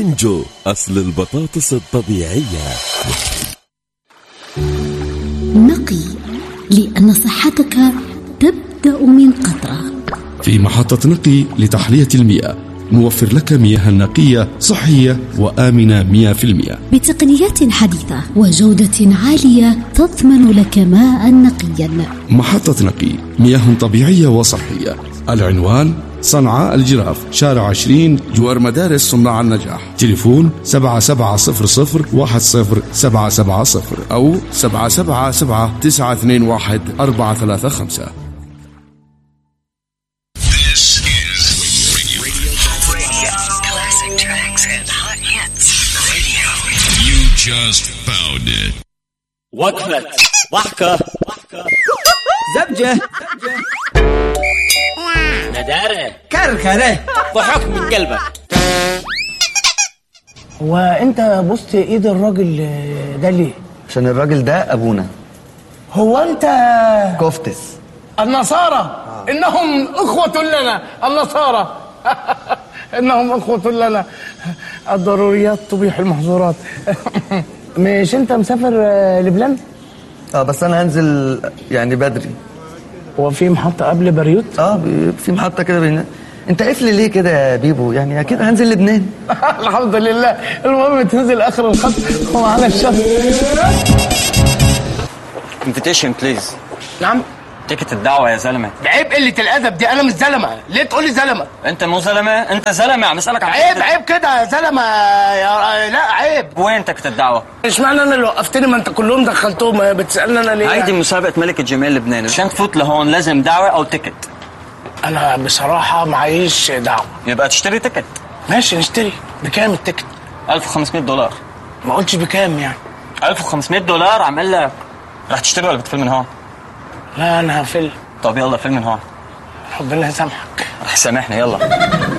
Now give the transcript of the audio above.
بانجو أصل البطاطس الطبيعية نقي لأن صحتك تبدأ من قطرة في محطة نقي لتحلية المياه نوفر لك مياه نقية صحية وآمنة 100% بتقنيات حديثة وجودة عالية تضمن لك ماء نقيا محطة نقي مياه طبيعية وصحية العنوان صنعاء الجراف شارع 20 جوار مدارس صناع النجاح تليفون 7700 10770 أو 777 921 435 Classic tracks and hot hits. Radio. You just found it. وقفة ضحكة زبجة ندارة كركرة ضحك من قلبك وانت بصت ايد الراجل ده ليه؟ عشان الراجل ده ابونا هو انت كفتس النصارى انهم اخوة لنا النصارى انهم اخوة لنا الضروريات تبيح المحظورات مش انت مسافر آه، لبنان؟ اه بس انا هنزل يعني بدري هو في محطة قبل بيروت؟ اه ب- في محطه كده بين انت قفل ليه كده يا بيبو يعني اكيد هنزل لبنان الحمد لله المهم تنزل اخر الخط ومعانا الشط انفيتيشن بليز نعم تيكت الدعوة يا زلمة عيب قلة الأدب دي أنا مش زلمة ليه تقول لي زلمة انت مو زلمة انت زلمة عم اسألك عن عيب عيب كده يا زلمة يا لا عيب وين تيكت الدعوة؟ اشمعنى انا اللي وقفتني ما انت كلهم دخلتهم ما بتسالني انا ليه هيدي مسابقة ملكة جمال لبنان عشان تفوت لهون لازم دعوة او تيكت انا بصراحه معيش دعوه يبقى تشتري تيكت ماشي نشتري بكام التيكت 1500 دولار ما قلتش بكام يعني 1500 دولار عم اقول لك رح تشتري ولا بتفل من هون؟ لا انا هفل طب يلا فيلم من هون ربنا يسامحك رح سامحني يلا